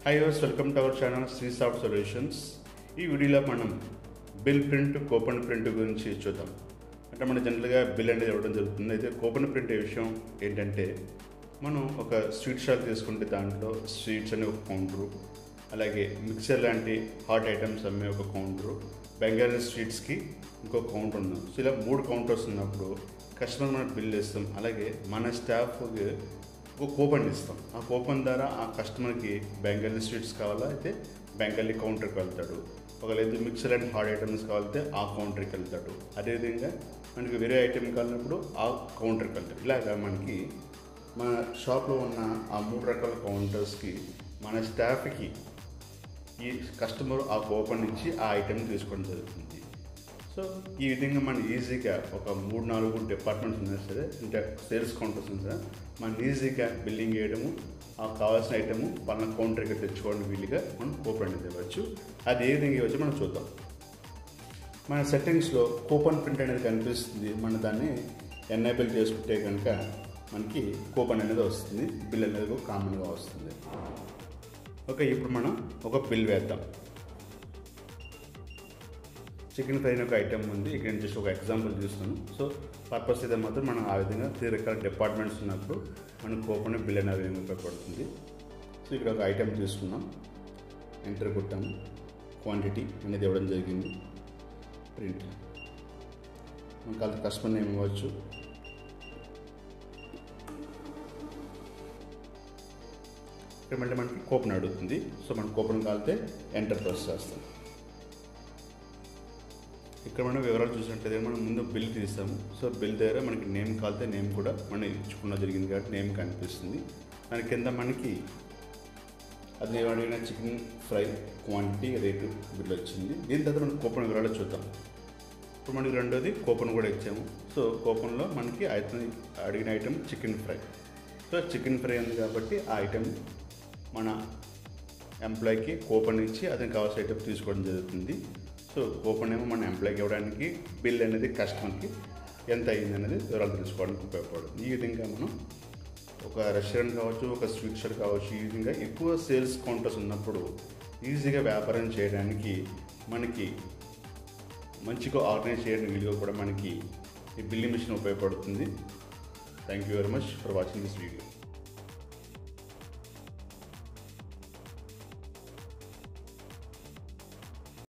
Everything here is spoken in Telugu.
హై వర్స్ welcome to our channel Sri soft solutions ఈ వీడియోలో మనం బిల్ ప్రింట్ కూపన్ ప్రింట్ గురించి చూద్దాం అంటే మన జనరల్గా బిల్ అనేది ఇవ్వడం జరుగుతుంది అయితే కూపన్ ప్రింట్ విషయం ఏంటంటే మనం ఒక స్వీట్ షాప్ తీసుకుంటే దాంట్లో స్వీట్స్ అనే ఒక కౌంటరు అలాగే మిక్సర్ లాంటి హాట్ ఐటమ్స్ అమ్మే ఒక కౌంటరు బెంగాలీ స్వీట్స్కి ఇంకో కౌంటర్ ఉంది సో ఇలా మూడు కౌంటర్స్ ఉన్నప్పుడు కస్టమర్ మనకు బిల్ ఇస్తాం అలాగే మన స్టాఫ్కి ఒక కూపన్ ఇస్తాం ఆ కూపన్ ద్వారా ఆ కస్టమర్కి బెంగాలీ స్వీట్స్ కావాలా అయితే బెంగాలీ కౌంటర్కి వెళ్తాడు ఒకవేళ అయితే మిక్సర్ అండ్ హాట్ ఐటమ్స్ కావాలంటే ఆ కౌంటర్కి వెళ్తాడు అదేవిధంగా మనకి వేరే ఐటెం కావాలన్నప్పుడు ఆ కౌంటర్కి వెళ్తాడు ఇలాగా మనకి మన షాప్లో ఉన్న ఆ మూడు రకాల కౌంటర్స్కి మన స్టాఫ్కి ఈ కస్టమర్ ఆ కూపన్ నుంచి ఆ ఐటెం తీసుకోవడం జరుగుతుంది సో ఈ విధంగా మనం ఈజీగా ఒక మూడు నాలుగు డిపార్ట్మెంట్స్ ఉన్నా సరే అంటే సేల్స్ కౌంటర్స్ ఉన్నా సరే మనం ఈజీగా బిల్లింగ్ చేయడము ఆ కావాల్సిన ఐటము పలానా కౌంటర్కి తెచ్చుకోవడం వీలుగా మనం కూపన్ అనేది ఇవ్వచ్చు అది ఏ విధంగా ఇవ్వచ్చు మనం చూద్దాం మన సెట్టింగ్స్లో కూపన్ ప్రింట్ అనేది కనిపిస్తుంది మనం దాన్ని ఎనేబుల్ చేసుకుంటే కనుక మనకి కూపన్ అనేది వస్తుంది బిల్ అనేది కామన్గా వస్తుంది ఓకే ఇప్పుడు మనం ఒక బిల్ వేద్దాం చికెన్ ఫ్రై ఒక ఐటెం ఉంది ఇక్కడ నేను జస్ట్ ఒక ఎగ్జాంపుల్ చూస్తాను సో పర్పస్ అయితే మాత్రం మనం ఆ విధంగా త్రీ రకాల డిపార్ట్మెంట్స్ ఉన్నప్పుడు మనకు కూపన్ బిల్ అనేది ఉపయోగపడుతుంది సో ఇక్కడ ఒక ఐటెం తీసుకున్నాం ఎంటర్ కొట్టాము క్వాంటిటీ అనేది ఇవ్వడం జరిగింది ప్రింట్ మనకు అది కస్టమర్ నేమ్ ఇవ్వచ్చు ఇక్కడ మళ్ళీ మనకి కూపన్ అడుగుతుంది సో మన కూపన్ కాలితే ఎంటర్ ప్రెస్ చేస్తాం ఇక్కడ మనం వివరాలు చూసినట్లయితే మనం ముందు బిల్ తీసాము సో బిల్ దగ్గర మనకి నేమ్ కాలితే నేమ్ కూడా మనం ఇచ్చుకున్న జరిగింది కాబట్టి నేమ్ కనిపిస్తుంది దాని కింద మనకి అది నేను అడిగిన chicken fry quantity rate bill వచ్చింది దీని తర్వాత మనం కూపన్ వివరాలు చూద్దాం ఇప్పుడు మనకి రెండోది కూపన్ కూడా ఇచ్చాము సో కూపన్లో మనకి ఐటమ్ అడిగిన item chicken fry so chicken fry ఉంది కాబట్టి ఆ ఐటమ్ మన ఎంప్లాయ్కి కూపన్ ఇచ్చి అతనికి కావాల్సిన ఐటమ్ తీసుకోవడం జరుగుతుంది సో కూపన్ ఏమో మన ఎంప్లాయ్కి ఇవ్వడానికి బిల్ అనేది కస్టమర్కి ఎంత అయింది అనేది వివరాలు తెలుసుకోవడానికి ఉపయోగపడుతుంది ఈ విధంగా మనం ఒక రెస్టారెంట్ కావచ్చు ఒక స్వీట్ షాప్ కావచ్చు ఈ విధంగా ఎక్కువ సేల్స్ కౌంటర్స్ ఉన్నప్పుడు ఈజీగా వ్యాపారం చేయడానికి మనకి మంచిగా ఆర్గనైజ్ చేయడానికి వీలుగా కూడా మనకి ఈ బిల్లింగ్ మిషన్ ఉపయోగపడుతుంది thank you very much for watching this video